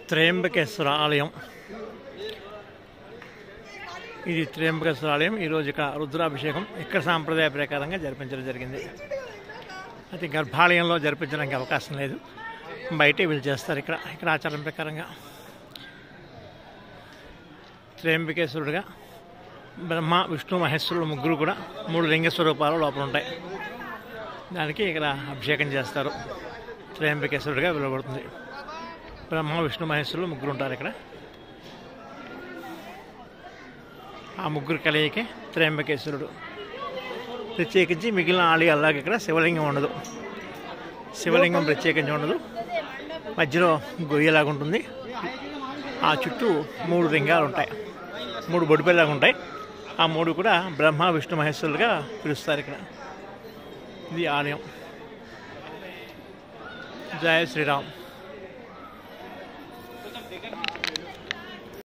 త్రయంబకేశ్వర ఆలయం ఇది త్రయంబకేశ్వర ఆలయం ఈరోజు ఇక రుద్రాభిషేకం ఇక్కడ సాంప్రదాయ ప్రకారంగా జరిపించడం జరిగింది అయితే గర్భాలయంలో జరిపించడానికి అవకాశం లేదు బయటే వీళ్ళు చేస్తారు ఇక్కడ ఇక్కడ ఆచారం ప్రకారంగా త్రయంబకేశ్వరుడుగా బ్రహ్మ విష్ణు మహేశ్వరుడు ముగ్గురు కూడా మూడు లింగ స్వరూపాలు లోపల ఉంటాయి దానికి ఇక్కడ అభిషేకం చేస్తారు త్రయంబకేశ్వరుడిగా పిలువబడుతుంది బ్రహ్మ విష్ణు మహేశ్వరులు ముగ్గురు ఉంటారు ఇక్కడ ఆ ముగ్గురు కలయికే త్రయంబకేశ్వరుడు ప్రత్యేకించి మిగిలిన ఆలయాల్లాగా ఇక్కడ శివలింగం ఉండదు శివలింగం ప్రత్యేకించి ఉండదు మధ్యలో గొయ్యలాగా ఉంటుంది ఆ చుట్టూ మూడు లింగాలు ఉంటాయి మూడు బొడిపెల్లాగా ఉంటాయి ఆ మూడు కూడా బ్రహ్మ విష్ణు మహేశ్వరులుగా పిలుస్తారు ఇక్కడ ఇది ఆలయం జయ శ్రీరామ్